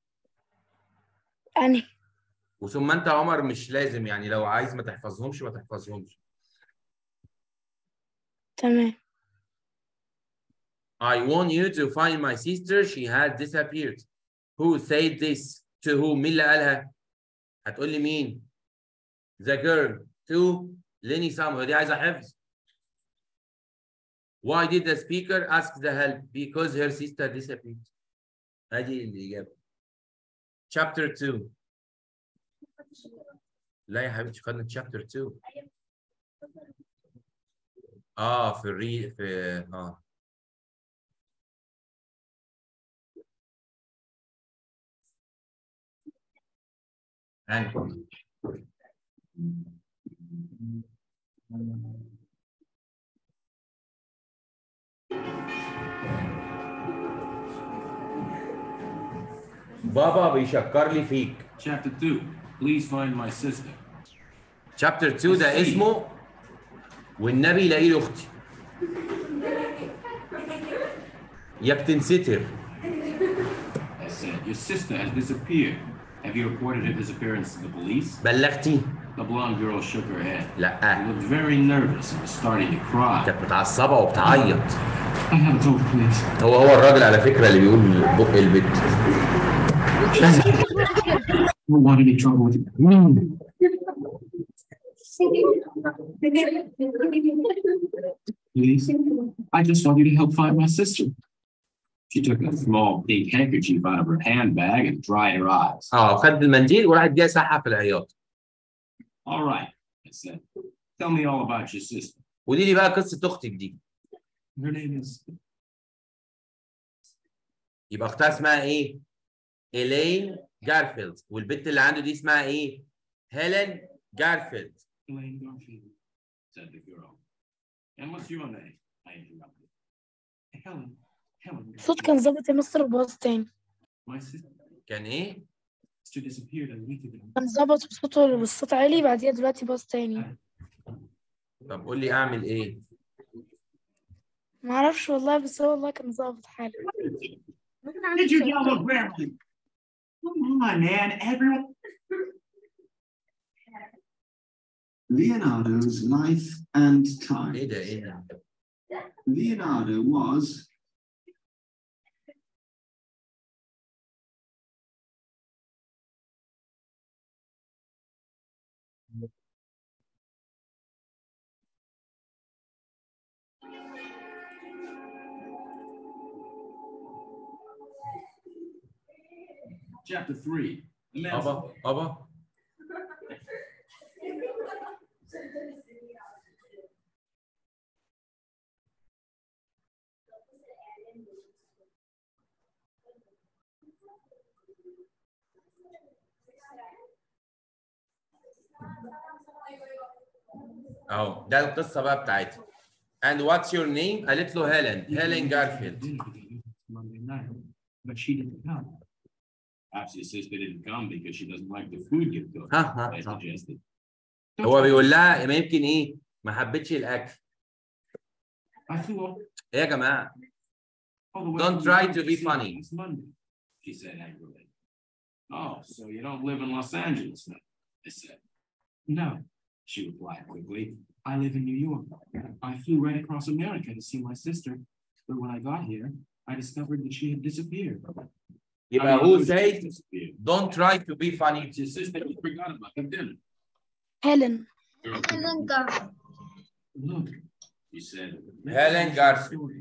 انهي وثم انت يا عمر مش لازم يعني لو عايز ما تحفظهمش ما تحفظهمش تمام I want you to find my sister she has disappeared who said this to who مين اللي قالها هتقول لي مين the girl to Lenny Samuel دي عايزه حفظ why did the speaker ask the help because her sister disappeared ادي الاجابه chapter 2 لا يا حبيبتي خدنا chapter 2 اه في الري في اه and بابا بيشكر لي فيك Chapter two, please find my sister. chapter 2 ده اسمه والنبي يلاقي لي اختي ياك تنستر I said, your sister has disappeared. Have you reported her disappearance to the police? بلغتي The blonde girl shook her head. She لا looked very nervous and was starting to cry. كانت متعصبه وبتعيط I haven't told the police. هو هو الراجل على فكره اللي بيقول بق البت I don't want any trouble with you. No. Please, I just want you to help find my sister. She took a small pink handkerchief out of her handbag and dried her eyes. اه خد المنديل وراحت جايه ساحه في العياط All right, I said. Tell me all about your sister. قولي لي بقى قصه اختك دي Her name is يبقى اختها اسمها ايه؟ إيلين جارفيلد والبنت اللي عنده دي اسمها ايه؟ هيلين جارفيلد Elaine Garfield, said the girl. And what's your name? I interrupted. Helen. Helen. الصوت كان ظابط يا مستر باظ تاني My sister كان ايه؟ disappeared a week ago. كان ظبط بصوته والصوت عالي بعديها دلوقتي باظ تاني طب قول لي اعمل ايه؟ معرفش والله بس هو والله كان ظابط حاله Did you yell at Grandma? Come on, man. Everyone. Leonardo's life and time. ايه ده ايه ده؟ Leonardo was Chapter three. ابا ابا اهو ده القصه بقى بتاعتها and what's your name قالت له هيلين هيلين جارفيلد Monday night, but she didn't come. Perhaps your sister didn't come because she doesn't like the food you cook. ها ها I suggested. هو بيقول لها ما يمكن ايه ما حبتش الاكل I flew up ايه يا جماعه all the way Don't from try New to York be City funny. last Monday, she said angrily. Oh, so you don't live in Los Angeles now? I said. No, she replied quickly. I live in New York. I flew right across America to see my sister, but when I got here, I discovered that she had disappeared. يبقى I mean, who she said disappeared. don't try to be funny It's your sister you forgot about the dinner. هيلين Girl, Helen Garfield. Look, he said. Helen Garfield. Story.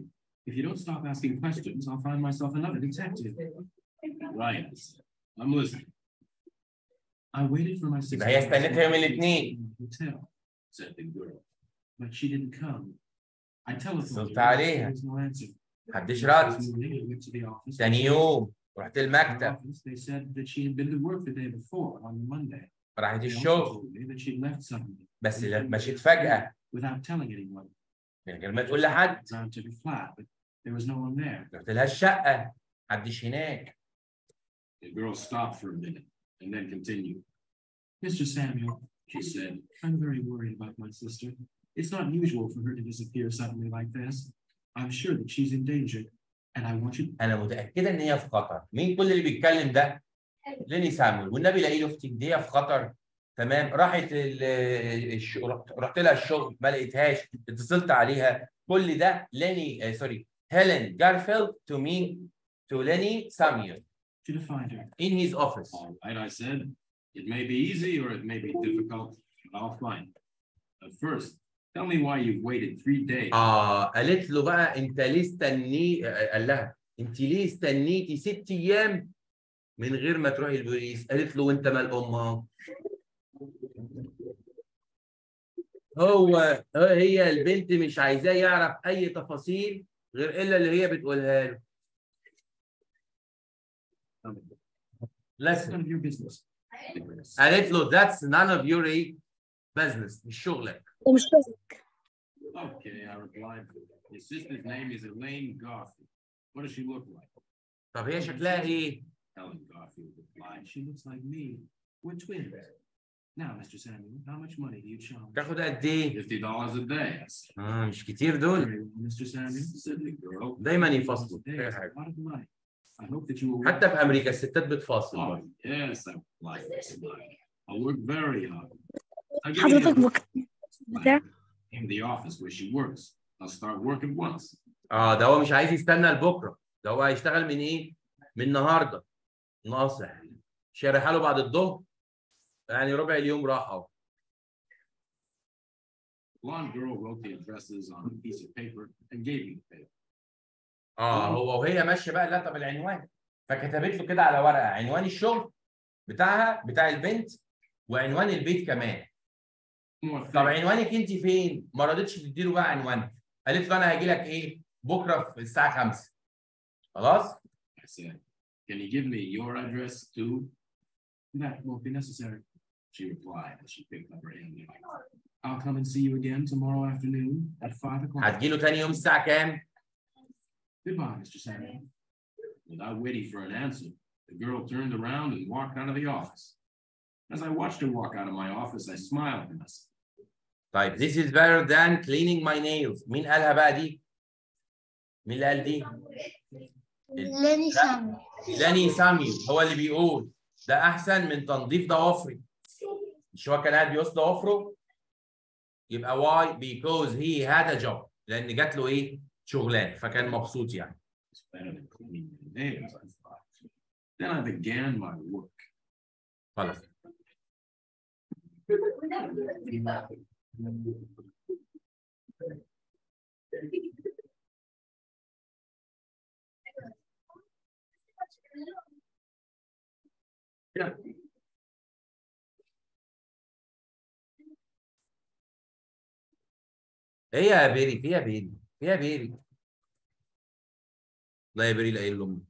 If you don't stop asking questions, I'll find myself another detective. Right. I'm listening. I waited for my sister. يبقى هي استنتها يوم الاثنين Hotel, said the girl. But she didn't come. I telephoned. اتصلت her. عليها. There was no answer. محدش This رد morning, I went to the office. تاني يوم رحت In the المكتب office, They said that she had been to work the day before on the Monday. راحت They also الشغل told me that she'd left suddenly. بس لا- مشيت فجأة Without telling anyone. من غير ما تقول لحد Around to the flat, but there was no one there. رحت لها الشقة محدش هناك The girl stopped for a minute and then continued. Mr. Samuel, she said, I'm very worried about my sister. It's not usual for her to disappear suddenly like this. I'm sure that she's in danger, and I want you. أنا متأكدة إن هي في خطر مين كل اللي بيتكلم ده؟ ليني سامويل والنبي لاقي له اختك دي هي في خطر تمام راحت ال- الش... رحت- رحت لها الشغل ما لقيتهاش اتصلت عليها كل ده ليني آه سوري هيلين جارفيلد تو مين تو ليني سامويل To to find her. in his office All right, I said, it may be easy or it may be difficult, but I'll find. it. But first, tell me why you've waited three days. اه قالت له بقى انت ليه استني آه، قال لها انت ليه استنيتي ست ايام من غير ما تروحي البوليس قالت له وانت مال امها هو هو- هي البنت مش عايزاه يعرف اي تفاصيل غير الا اللي هي بتقولها له That's listen none of your business. قالت له that's none of your eh, business مش شغلك ومش لازم Okay, I replied. Your sister's name is Elaine Garfield. What does she look like? طب هي شكلها ايه؟ Helen Garfield replied. She looks like me. We're twins. Now, Mr. Samuel, how much money do you charge? تاخد قد ايه؟ Fifty dollars a day. I said. اه مش كتير دول Very well, Mr. Samuel, said the girl. دايما يفصلوا Hey, أي it's a حاجة. lot of money. I hope that you will. حتى في امريكا الستات بتفاصل Oh, برضه. yes, I would like this money. I'll work very hard. I'll give you حضرتك the- بك... بتاع in the office where she works. I'll start working once. اه ده هو مش عايز يستنى لبكره ده هو هيشتغل من ايه؟ من النهارده ناصح شارحها له بعد الظهر يعني ربع اليوم راح اهو Blonde girl wrote the addresses on a piece of paper and gave me the paper. اه هو وهي ماشيه بقى لا طب العنوان فكتبت له كده على ورقه عنوان الشغل بتاعها بتاع البنت وعنوان البيت كمان More طب things. عنوانك انت فين؟ ما رضتش تديله بقى عنوانها قالت له انا هاجي لك ايه؟ بكره في الساعه 5 خلاص؟ I said, can you give me your address too? That won't be necessary. She replied as she picked up her envelope. I'll come and see you again tomorrow afternoon at five o'clock. هتجيله تاني يوم الساعه كام؟ Goodbye, Mr. Samuel. Without waiting for an answer, the girl turned around and walked out of the office. As I watched her walk out of my office, I smiled to myself. طيب this is better than cleaning my nails مين قالها بقى دي؟ مين اللي قال دي؟ لاني سامي لاني ساميو هو اللي بيقول ده احسن من تنظيف ضوافري مش هو كان قاعد بيقص ضوافره يبقى why because he had a job لان جات له ايه شغلانه فكان مبسوط يعني It's better than cleaning my nails, I thought. Then I began my work. خلاص Yeah. ايه يا بيري في يا بيري في يا بيري لا يا بيري لا قايل له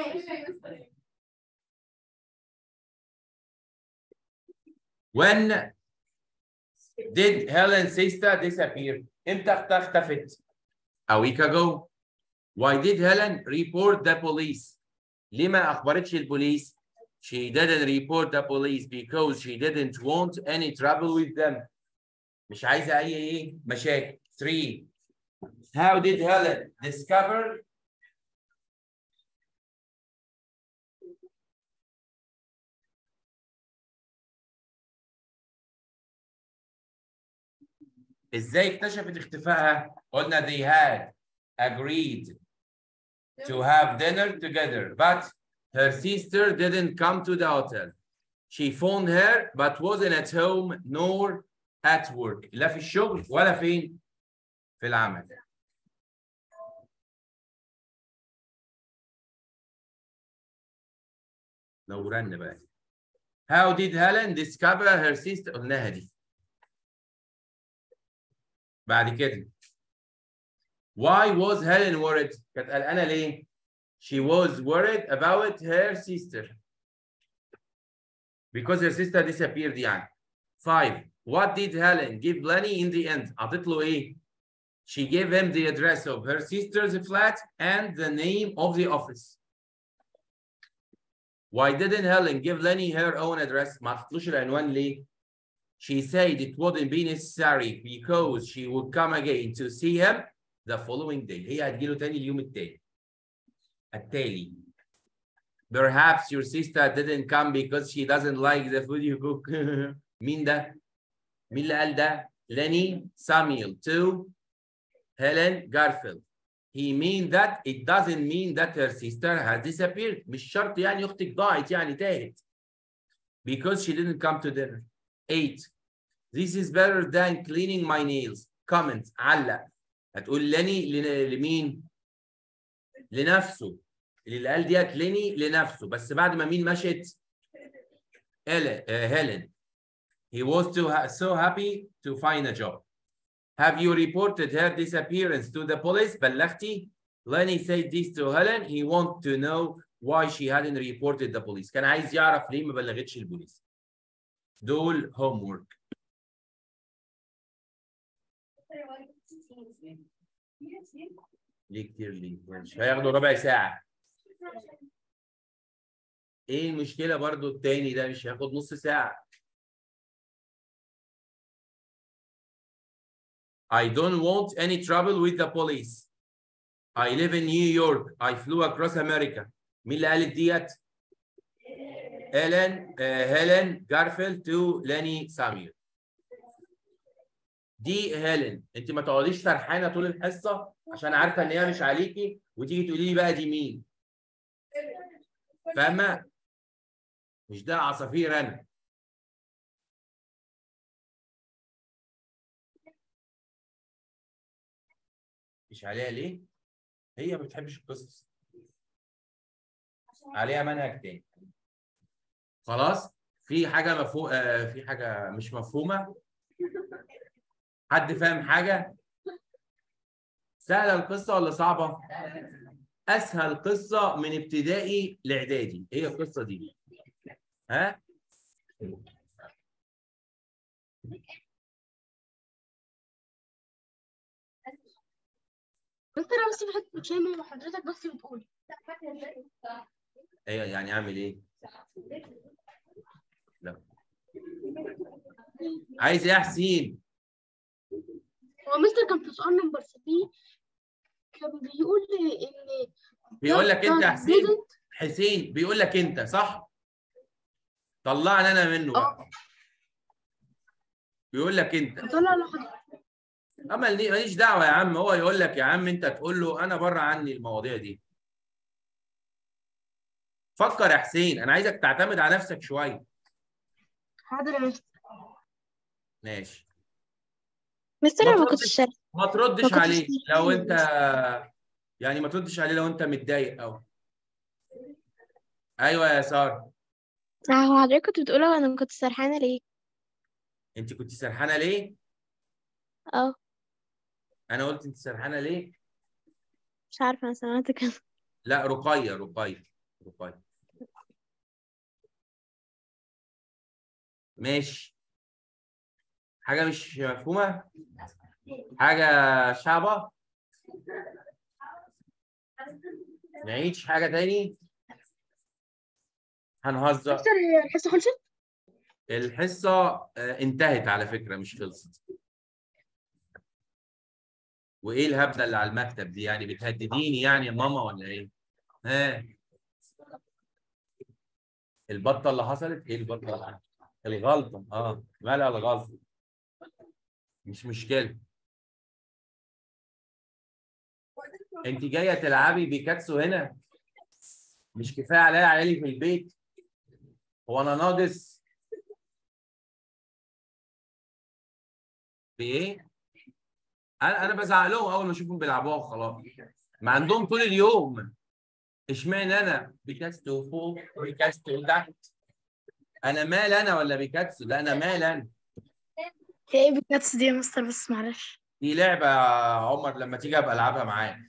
When did Helen's sister disappear? امتى اختها اختفت؟ A week ago. Why did Helen report the police? ليه ما اخبرتش البوليس؟ She didn't report the police because she didn't want any trouble with them. مش عايزة أي إيه؟ مشاكل. 3. How did Helen discover ازاي اكتشفت اختفائها؟ قلنا they had agreed to have dinner together but her sister didn't come to the hotel. She phoned her but wasn't at home nor at work. لا في الشغل ولا فين؟ في العمل. نورنا بقى How did Helen discover her sister قلناها دي بعد كده Why was Helen worried كانت قلقانة ليه She was worried about her sister because her sister disappeared يعني Five What did Helen give Lenny in the end عطت له ايه She gave him the address of her sister's flat and the name of the office. Why didn't Helen give Lenny her own address? ما عطتلوش العنوان ليه؟ She said it wouldn't be necessary because she would come again to see him the following day. هي هتجيله تاني اليوم التاني. التالي. Perhaps your sister didn't come because she doesn't like the food you cook. مين ده؟ مين اللي قال ده؟ Lenny Samuel to Helen Garfield. He mean that it doesn't mean that her sister has disappeared. مش شرط يعني أختك ضاعت يعني تاهت. Because she didn't come to dinner. Eight. This is better than cleaning my nails. Comment. علق. هتقول لني ل- لمين؟ لنفسه. اللي قال ديت لني لنفسه بس بعد ما مين مشت؟ هيلين. هيلين. He was too ha so happy to find a job. Have you reported her disappearance to the police? بلغتي؟ Lenny said this to Helen. He want to know why she hadn't reported the police. كان عايز يعرف ليه ما بلغتش البوليس. دول homework. ليه كتير ليه؟ مش هياخدوا ربع ساعة. ايه المشكلة برضو التاني ده مش هياخد نص ساعة. I don't want any trouble with the police. I live in New York. I flew across America. مين اللي قالت ديت؟ هيلين هيلين جارفيلد تو لاني سامير. دي هيلين انت ما تقعديش سرحانه طول الحصه عشان عارفه ان هي مش عليكي وتيجي تقولي لي بقى دي مين؟ فاهمه؟ مش ده عصافير انا. مش عليها ليه؟ هي ما بتحبش القصص. عليها منهج تاني. خلاص؟ في حاجة مفهوم آه في حاجة مش مفهومة؟ حد فاهم حاجة؟ سهلة القصة ولا صعبة؟ أسهل قصة من ابتدائي لإعدادي، هي القصة دي. ها؟ مستر انا بس في حته بتشيل وحضرتك بس بتقول ايوه يعني اعمل ايه؟ لا عايز ايه يا حسين؟ هو مستر كان في سؤال نمبر 3 كان بيقول لي ان بيقول لك انت يا does حسين didn't حسين بيقول لك انت صح؟ طلعني انا منه بقى. بيقول لك انت طلع لحضرتك اما لي- ماليش دعوه يا عم هو يقول لك يا عم انت تقول له انا بره عني المواضيع دي فكر يا حسين انا عايزك تعتمد على نفسك شويه حاضر يا مستر ماشي مستر ما انا ما تردش- كنتش شاركة ما ما تردش كنتش عليه لو مركزة انت يعني ما تردش عليه لو انت متضايق قوي ايوه يا ساره هو حضرتك كنت بتقولها وانا كنت سرحانة ليه؟ انت كنت سرحانه ليه اه انا قلت انت سرحانه ليه مش عارفة انا سمعت كده لا رقيه رقيه رقيه ماشي حاجه مش مفهومه حاجه شعبه نعيدش حاجه تاني هنهزر مستر هي الحصه خلصت الحصه آه، انتهت على فكره مش خلصت وايه الهبله اللي على المكتب دي يعني بتهدديني يعني يا ماما ولا ايه ها البطه اللي حصلت ايه البطه اللي حصلت الغلطه اه مالها الغلطه مش مشكله انت جايه تلعبي بيكاتسو هنا مش كفايه عليا عيالي في البيت هو انا ناقص بايه انا انا بزعق لهم اول ما اشوفهم بيلعبوها وخلاص ما عندهم طول اليوم اشمعنى انا بيكاتسو فوق بيكاتسو تحت انا مال انا ولا بيكاتسو ده انا مال انا هي ايه بيكاتس دي يا مستر بس معلش دي لعبه يا عمر لما تيجي ابقى العبها معاك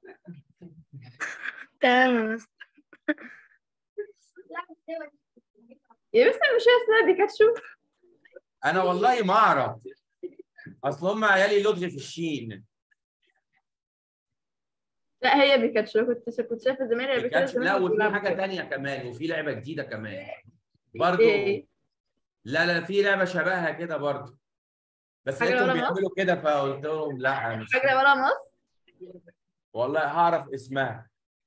تمام يا مستر يا مستر مش هي اسمها بيكاتشو انا والله ما اعرف اصل هم عيالي لطغي في الشين لا هي بيكاتشو كنت كنت شايفه زمان هي بيكاتشو لا زمان وفي بتلعب حاجه كده. تانية كمان وفي لعبه جديده كمان برضو ايه لا لا في لعبه شبهها كده برضو بس حاجة لقيتهم ولا مصر؟ بيعملوا كده فقلت لهم لا مش حاجه ولا مصر والله هعرف اسمها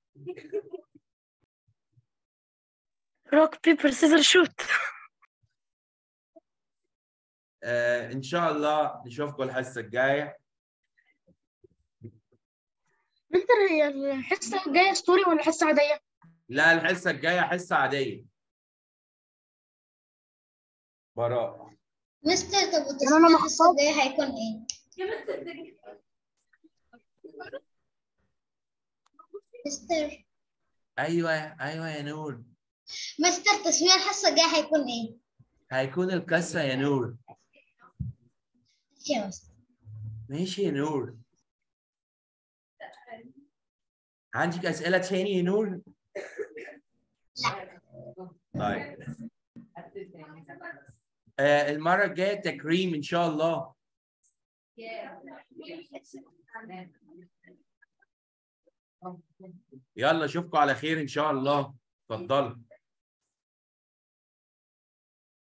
روك بيبر سيزر شوت آه ان شاء الله نشوفكم الحصه الجايه مستر هي الحصة الجاية ستوري ولا حصة عادية؟ لا الحصه الجايه حصه عاديه براء مستر طب أنا وتصميم ما الحصة الجاية هيكون ايه؟ مستر ايوه ايوه يا نور مستر تصميم الحصة الجاية هيكون ايه؟ هيكون القصه يا نور يا مستر ماشي يا نور عندك اسئله تاني يا نور طيب آه المره الجايه تكريم ان شاء الله يلا اشوفكم على خير ان شاء الله اتفضلوا